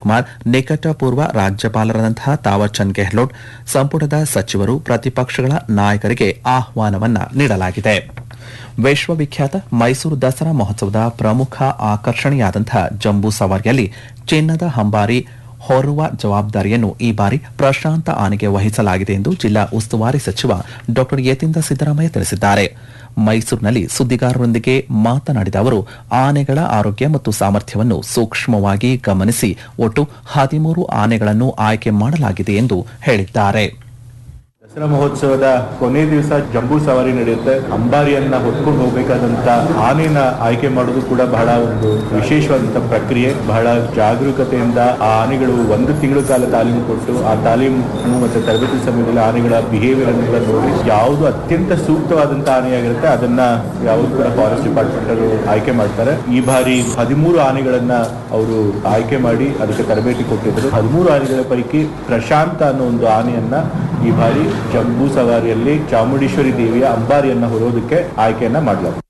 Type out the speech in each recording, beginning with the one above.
ಕುಮಾರ್ ನಿಕಟಪೂರ್ವ ರಾಜ್ಯಪಾಲರಾದಂತಹ ತಾವರ್ಚಂದ್ ಗೆಹ್ಲೋಟ್ ಸಂಪುಟದ ಸಚಿವರು ಪ್ರತಿಪಕ್ಷಗಳ ನಾಯಕರಿಗೆ ಆಹ್ವಾನವನ್ನ ನೀಡಲಾಗಿದೆ ವಿಶ್ವವಿಖ್ಯಾತ ಮೈಸೂರು ದಸರಾ ಮಹೋತ್ಸವದ ಪ್ರಮುಖ ಆಕರ್ಷಣೆಯಾದಂತಹ ಜಂಬೂ ಸವಾರಿಯಲ್ಲಿ ಚಿನ್ನದ ಹಂಬಾರಿ ಹೊರುವ ಜವಾಬ್ದಾರಿಯನ್ನು ಈ ಬಾರಿ ಪ್ರಶಾಂತ ಆನೆಗೆ ವಹಿಸಲಾಗಿದೆ ಎಂದು ಜಿಲ್ಲಾ ಉಸ್ತುವಾರಿ ಸಚಿವ ಡಾ ಯತೀಂದ್ರ ಸಿದ್ದರಾಮಯ್ಯ ತಿಳಿಸಿದ್ದಾರೆ ಮೈಸೂರಿನಲ್ಲಿ ಸುದ್ದಿಗಾರರೊಂದಿಗೆ ಮಾತನಾಡಿದ ಅವರು ಆನೆಗಳ ಆರೋಗ್ಯ ಮತ್ತು ಸಾಮರ್ಥ್ಯವನ್ನು ಸೂಕ್ಷ್ಮವಾಗಿ ಗಮನಿಸಿ ಒಟ್ಟು ಹದಿಮೂರು ಆನೆಗಳನ್ನು ಆಯ್ಕೆ ಮಾಡಲಾಗಿದೆ ಎಂದು ಹೇಳಿದ್ದಾರೆ ದಸರಾ ಮಹೋತ್ಸವದ ಕೊನೆ ದಿವಸ ಜಂಬೂ ಸವಾರಿ ನಡೆಯುತ್ತೆ ಅಂಬಾರಿಯನ್ನ ಹೊತ್ಕೊಂಡು ಹೋಗ್ಬೇಕಾದಂತ ಆನೆನ ಆಯ್ಕೆ ಮಾಡೋದು ಕೂಡ ಬಹಳ ಒಂದು ವಿಶೇಷವಾದಂತ ಪ್ರಕ್ರಿಯೆ ಬಹಳ ಜಾಗರೂಕತೆಯಿಂದ ಆ ಆನೆಗಳು ಒಂದು ತಿಂಗಳ ಕಾಲ ತಾಲೀಮು ಕೊಟ್ಟು ಆ ತಾಲೀಮು ಮತ್ತೆ ತರಬೇತಿ ಸಮಯದಲ್ಲಿ ಆನೆಗಳ ಬಿಹೇವಿಯರ್ ಅನ್ನು ನೋಡಿ ಯಾವುದು ಅತ್ಯಂತ ಸೂಕ್ತವಾದಂತ ಆನೆಯಾಗಿರುತ್ತೆ ಅದನ್ನ ಯಾವುದು ಕೂಡ ಫಾರೆಸ್ಟ್ ಡಿಪಾರ್ಟ್ಮೆಂಟ್ ಅವರು ಆಯ್ಕೆ ಮಾಡ್ತಾರೆ ಈ ಬಾರಿ ಹದಿಮೂರು ಆನೆಗಳನ್ನ ಅವರು ಆಯ್ಕೆ ಮಾಡಿ ಅದಕ್ಕೆ ತರಬೇತಿ ಕೊಟ್ಟಿದ್ರು ಹದಿಮೂರು ಆನೆಗಳ ಪೈಕಿ ಪ್ರಶಾಂತ ಅನ್ನೋ ಒಂದು ಆನೆಯನ್ನ ಈ ಬಾರಿ ಜಂಬೂ ಸವಾರಿಯಲ್ಲಿ ಚಾಮುಂಡೇಶ್ವರಿ ದೇವಿಯ ಅಂಬಾರಿಯನ್ನ ಹೊರೋದಕ್ಕೆ ಆಯ್ಕೆಯನ್ನ ಮಾಡಲಾಗಿದೆ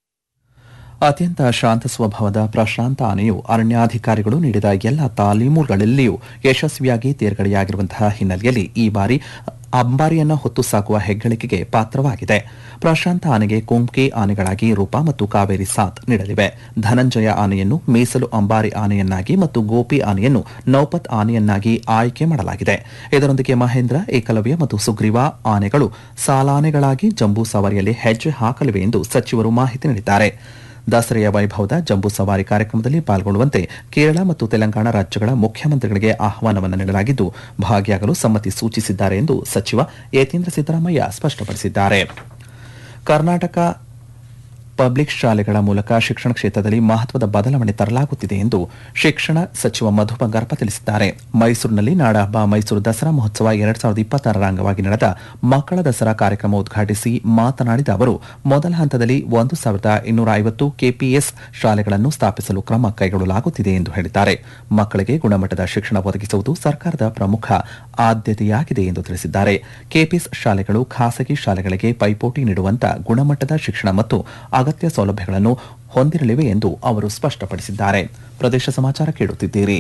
ಅತ್ಯಂತ ಶಾಂತ ಸ್ವಭಾವದ ಪ್ರಶಾಂತ ಆನೆಯು ಅರಣ್ಯಾಧಿಕಾರಿಗಳು ನೀಡಿದ ಎಲ್ಲ ತಾಲೀಮುಗಳಲ್ಲಿಯೂ ಯಶಸ್ವಿಯಾಗಿ ತೇರ್ಗಡೆಯಾಗಿರುವಂತಹ ಹಿನ್ನೆಲೆಯಲ್ಲಿ ಈ ಬಾರಿ ಅಂಬಾರಿಯನ್ನ ಹೊತ್ತು ಸಾಗುವ ಹೆಗ್ಗಳಿಕೆಗೆ ಪಾತ್ರವಾಗಿದೆ ಪ್ರಶಾಂತ ಆನೆಗೆ ಕುಂಕಿ ಆನೆಗಳಾಗಿ ರೂಪ ಮತ್ತು ಕಾವೇರಿ ಸಾಥ್ ನೀಡಲಿವೆ ಧನಂಜಯ ಆನೆಯನ್ನು ಮೀಸಲು ಅಂಬಾರಿ ಆನೆಯನ್ನಾಗಿ ಮತ್ತು ಗೋಪಿ ಆನೆಯನ್ನು ನೌಪತ್ ಆನೆಯನ್ನಾಗಿ ಆಯ್ಕೆ ಮಾಡಲಾಗಿದೆ ಇದರೊಂದಿಗೆ ಮಹೇಂದ್ರ ಏಕಲವ್ಯ ಮತ್ತು ಸುಗ್ರೀವ ಆನೆಗಳು ಸಾಲಾನೆಗಳಾಗಿ ಜಂಬೂ ಸವಾರಿಯಲ್ಲಿ ಹೆಜ್ಜೆ ಹಾಕಲಿವೆ ಎಂದು ಸಚಿವರು ಮಾಹಿತಿ ನೀಡಿದ್ದಾರೆ ದಸರೆಯ ವೈಭವದ ಜಂಬೂ ಸವಾರಿ ಕಾರ್ಯಕ್ರಮದಲ್ಲಿ ಪಾಲ್ಗೊಳ್ಳುವಂತೆ ಕೇರಳ ಮತ್ತು ತೆಲಂಗಾಣ ರಾಜ್ಯಗಳ ಮುಖ್ಯಮಂತ್ರಿಗಳಿಗೆ ಆಹ್ವಾನವನ್ನು ನೀಡಲಾಗಿದ್ದು ಭಾಗಿಯಾಗಲು ಸಮ್ಮತಿ ಸೂಚಿಸಿದ್ದಾರೆ ಎಂದು ಸಚಿವ ಯತೀಂದ್ರ ಸಿದ್ದರಾಮಯ್ಯ ಸ್ಪಷ್ಟಪಡಿಸಿದ್ದಾರೆ ಕರ್ನಾಟಕ ಪಬ್ಲಿಕ್ ಶಾಲೆಗಳ ಮೂಲಕ ಶಿಕ್ಷಣ ಕ್ಷೇತ್ರದಲ್ಲಿ ಮಹತ್ವದ ಬದಲಾವಣೆ ತರಲಾಗುತ್ತಿದೆ ಎಂದು ಶಿಕ್ಷಣ ಸಚಿವ ಮಧು ಬಂಗಾರಪ್ಪ ತಿಳಿಸಿದ್ದಾರೆ ಮೈಸೂರಿನಲ್ಲಿ ನಾಡಹಬ್ಬ ಮೈಸೂರು ದಸರಾ ಮಹೋತ್ಸವ ಎರಡ್ ಸಾವಿರದ ಇಪ್ಪತ್ತಾರರ ಅಂಗವಾಗಿ ನಡೆದ ಮಕ್ಕಳ ದಸರಾ ಕಾರ್ಯಕ್ರಮ ಉದ್ಘಾಟಿಸಿ ಮಾತನಾಡಿದ ಅವರು ಮೊದಲ ಹಂತದಲ್ಲಿ ಒಂದು ಸಾವಿರದ ಇನ್ನೂರ ಐವತ್ತು ಕೆಪಿಎಸ್ ಶಾಲೆಗಳನ್ನು ಸ್ಥಾಪಿಸಲು ಕ್ರಮ ಕೈಗೊಳ್ಳಲಾಗುತ್ತಿದೆ ಎಂದು ಹೇಳಿದ್ದಾರೆ ಮಕ್ಕಳಿಗೆ ಗುಣಮಟ್ಟದ ಶಿಕ್ಷಣ ಒದಗಿಸುವುದು ಸರ್ಕಾರದ ಪ್ರಮುಖ ಆದ್ಯತೆಯಾಗಿದೆ ಎಂದು ತಿಳಿಸಿದ್ದಾರೆ ಕೆಪಿಎಸ್ ಶಾಲೆಗಳು ಖಾಸಗಿ ಶಾಲೆಗಳಿಗೆ ಪೈಪೋಟಿ ನೀಡುವಂತ ಗುಣಮಟ್ಟದ ಶಿಕ್ಷಣ ಮತ್ತು ಅಗತ್ಯ ಸೌಲಭ್ಯಗಳನ್ನು ಹೊಂದಿರಲಿವೆ ಎಂದು ಅವರು ಸ್ಪಷ್ಟಪಡಿಸಿದ್ದಾರೆ ಪ್ರದೇಶ ಸಮಾಚಾರ ಕೇಳುತ್ತಿದ್ದೀರಿ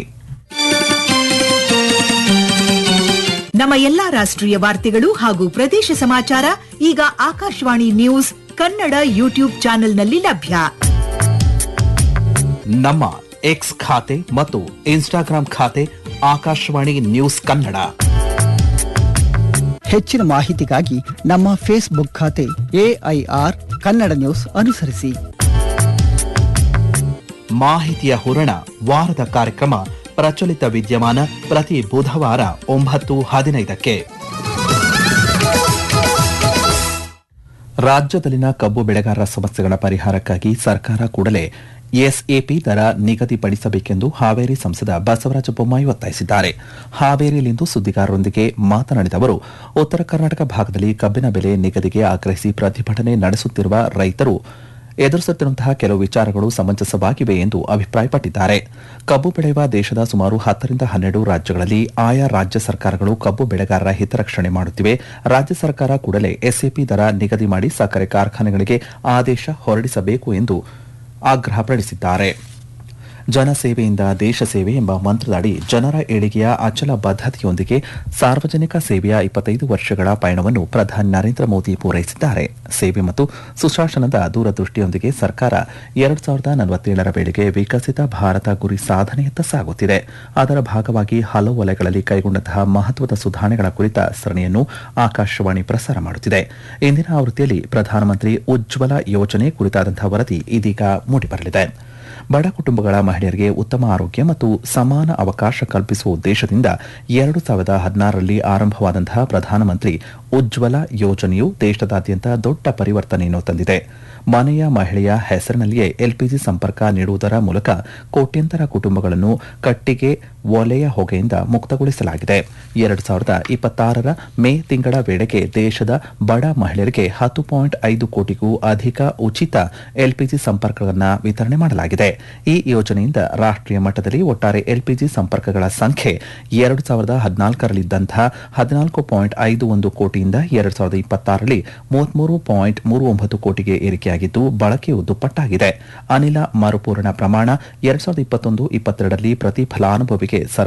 ನಮ್ಮ ಎಲ್ಲಾ ರಾಷ್ಟ್ರೀಯ ವಾರ್ತೆಗಳು ಹಾಗೂ ಪ್ರದೇಶ ಸಮಾಚಾರ ಈಗ ಆಕಾಶವಾಣಿ ನ್ಯೂಸ್ ಕನ್ನಡ ಯೂಟ್ಯೂಬ್ ಚಾನೆಲ್ನಲ್ಲಿ ಲಭ್ಯ ನಮ್ಮ ಎಕ್ಸ್ ಖಾತೆ ಮತ್ತು ಇನ್ಸ್ಟಾಗ್ರಾಂ ಖಾತೆ ಆಕಾಶವಾಣಿ ನ್ಯೂಸ್ ಕನ್ನಡ ಹೆಚ್ಚಿನ ಮಾಹಿತಿಗಾಗಿ ನಮ್ಮ ಫೇಸ್ಬುಕ್ ಖಾತೆ ಎಐಆರ್ ಕನ್ನಡ ನ್ಯೂಸ್ ಅನುಸರಿಸಿ ಮಾಹಿತಿಯ ಹೂರಣ ವಾರದ ಕಾರ್ಯಕ್ರಮ ಪ್ರಚಲಿತ ವಿದ್ಯಮಾನ ಪ್ರತಿ ಬುಧವಾರ ಒಂಬತ್ತು ಹದಿನೈದಕ್ಕೆ ರಾಜ್ಯದಲ್ಲಿನ ಕಬ್ಬು ಬೆಳೆಗಾರರ ಸಮಸ್ಯೆಗಳ ಪರಿಹಾರಕ್ಕಾಗಿ ಸರ್ಕಾರ ಕೂಡಲೇ ಎಸ್ಎಪಿ ದರ ನಿಗದಿಪಡಿಸಬೇಕೆಂದು ಹಾವೇರಿ ಸಂಸದ ಬಸವರಾಜ ಬೊಮ್ಮಾಯಿ ಒತ್ತಾಯಿಸಿದ್ದಾರೆ ಹಾವೇರಿಯಲ್ಲಿಂದು ಸುದ್ದಿಗಾರರೊಂದಿಗೆ ಮಾತನಾಡಿದ ಅವರು ಉತ್ತರ ಕರ್ನಾಟಕ ಭಾಗದಲ್ಲಿ ಕಬ್ಬಿನ ಬೆಲೆ ನಿಗದಿಗೆ ಆಗ್ರಹಿಸಿ ಪ್ರತಿಭಟನೆ ನಡೆಸುತ್ತಿರುವ ರೈತರು ಎದುರಿಸುತ್ತಿರುವಂತಹ ಕೆಲವು ವಿಚಾರಗಳು ಸಮಂಜಸವಾಗಿವೆ ಎಂದು ಅಭಿಪ್ರಾಯಪಟ್ಟಿದ್ದಾರೆ ಕಬ್ಬು ಬೆಳೆಯುವ ದೇಶದ ಸುಮಾರು ಹತ್ತರಿಂದ ಹನ್ನೆರಡು ರಾಜ್ಯಗಳಲ್ಲಿ ಆಯಾ ರಾಜ್ಯ ಸರ್ಕಾರಗಳು ಕಬ್ಬು ಬೆಳೆಗಾರರ ಹಿತರಕ್ಷಣೆ ಮಾಡುತ್ತಿವೆ ರಾಜ್ಯ ಸರ್ಕಾರ ಕೂಡಲೇ ಎಸ್ಎಪಿ ದರ ನಿಗದಿ ಮಾಡಿ ಸಕ್ಕರೆ ಕಾರ್ಖಾನೆಗಳಿಗೆ ಆದೇಶ ಹೊರಡಿಸಬೇಕು ಎಂದು ಆಗ್ರಹಪಡಿಸಿದ್ದಾರೆ ಜನಸೇವೆಯಿಂದ ದೇಶ ಸೇವೆ ಎಂಬ ಮಂತ್ರದಡಿ ಜನರ ಏಳಿಗೆಯ ಅಚಲ ಬದ್ಧತೆಯೊಂದಿಗೆ ಸಾರ್ವಜನಿಕ ಸೇವೆಯ ಇಪ್ಪತ್ತೈದು ವರ್ಷಗಳ ಪಯಣವನ್ನು ಪ್ರಧಾನಿ ನರೇಂದ್ರ ಮೋದಿ ಪೂರೈಸಿದ್ದಾರೆ ಸೇವೆ ಮತ್ತು ಸುಶಾಸನದ ದೂರದೃಷ್ಟಿಯೊಂದಿಗೆ ಸರ್ಕಾರ ಎರಡು ಸಾವಿರದ ನಲವತ್ತೇಳರ ವೇಳೆಗೆ ವಿಕಸಿತ ಭಾರತ ಗುರಿ ಸಾಧನೆಯತ್ತ ಸಾಗುತ್ತಿದೆ ಅದರ ಭಾಗವಾಗಿ ಹಲವು ವಲಯಗಳಲ್ಲಿ ಕೈಗೊಂಡಂತಹ ಮಹತ್ವದ ಸುಧಾರಣೆಗಳ ಕುರಿತ ಸರಣಿಯನ್ನು ಆಕಾಶವಾಣಿ ಪ್ರಸಾರ ಮಾಡುತ್ತಿದೆ ಇಂದಿನ ಆವೃತ್ತಿಯಲ್ಲಿ ಪ್ರಧಾನಮಂತ್ರಿ ಉಜ್ವಲ ಯೋಜನೆ ಕುರಿತಾದಂತಹ ವರದಿ ಇದೀಗ ಮೂಡಿಬರಲಿದೆ ಬಡ ಕುಟುಂಬಗಳ ಮಹಿಳೆಯರಿಗೆ ಉತ್ತಮ ಆರೋಗ್ಯ ಮತ್ತು ಸಮಾನ ಅವಕಾಶ ಕಲ್ಪಿಸುವ ಉದ್ದೇಶದಿಂದ ಎರಡು ಸಾವಿರದ ಹದಿನಾರರಲ್ಲಿ ಆರಂಭವಾದಂತಹ ಪ್ರಧಾನಮಂತ್ರಿ ಉಜ್ವಲ ಯೋಜನೆಯು ದೇಶದಾದ್ಯಂತ ದೊಡ್ಡ ಪರಿವರ್ತನೆಯನ್ನು ತಂದಿದೆ ಮನೆಯ ಮಹಿಳೆಯ ಹೆಸರಿನಲ್ಲಿಯೇ ಎಲ್ಪಿಜಿ ಸಂಪರ್ಕ ನೀಡುವುದರ ಮೂಲಕ ಕೋಟ್ಯಂತರ ಕುಟುಂಬಗಳನ್ನು ಕಟ್ಟಿಗೆ ಒಲೆಯ ಹೊಗೆಯಿಂದ ಮುಕ್ತಗೊಳಿಸಲಾಗಿದೆ ಎರಡು ಸಾವಿರದ ಇಪ್ಪತ್ತಾರರ ಮೇ ತಿಂಗಳ ವೇಳೆಗೆ ದೇಶದ ಬಡ ಮಹಿಳೆಯರಿಗೆ ಹತ್ತು ಪಾಯಿಂಟ್ ಐದು ಕೋಟಿಗೂ ಅಧಿಕ ಉಚಿತ ಎಲ್ಪಿಜಿ ಸಂಪರ್ಕಗಳನ್ನು ವಿತರಣೆ ಮಾಡಲಾಗಿದೆ ಈ ಯೋಜನೆಯಿಂದ ರಾಷ್ಟ್ರೀಯ ಮಟ್ಟದಲ್ಲಿ ಒಟ್ಟಾರೆ ಎಲ್ಪಿಜಿ ಸಂಪರ್ಕಗಳ ಸಂಖ್ಯೆ ಎರಡು ಸಾವಿರದ ಹದಿನಾಲ್ಕರಲ್ಲಿದ್ದಂತಹ ಹದಿನಾಲ್ಕು ಪಾಯಿಂಟ್ ಐದು ಒಂದು ಕೋಟಿಯಿಂದ ಎರಡು ಸಾವಿರದ ಇಪ್ಪತ್ತಾರರಲ್ಲಿ ಮೂವತ್ಮೂರು ಪಾಯಿಂಟ್ ಮೂರು ಒಂಬತ್ತು ಕೋಟಿಗೆ ಏರಿಕೆಯಾಗಿದ್ದು ಬಳಕೆಯು ದುಪ್ಪಟ್ಟಾಗಿದೆ ಅನಿಲ ಮರುಪೂರಣ ಪ್ರಮಾಣ ಎರಡ್ ಸಾವಿರದ ಇಪ್ಪತ್ತೊಂದು ಇಪ್ಪತ್ತೆರಡರಲ್ಲಿ ಪ್ರತಿ ಫಲಾನುಭವಿಗೆ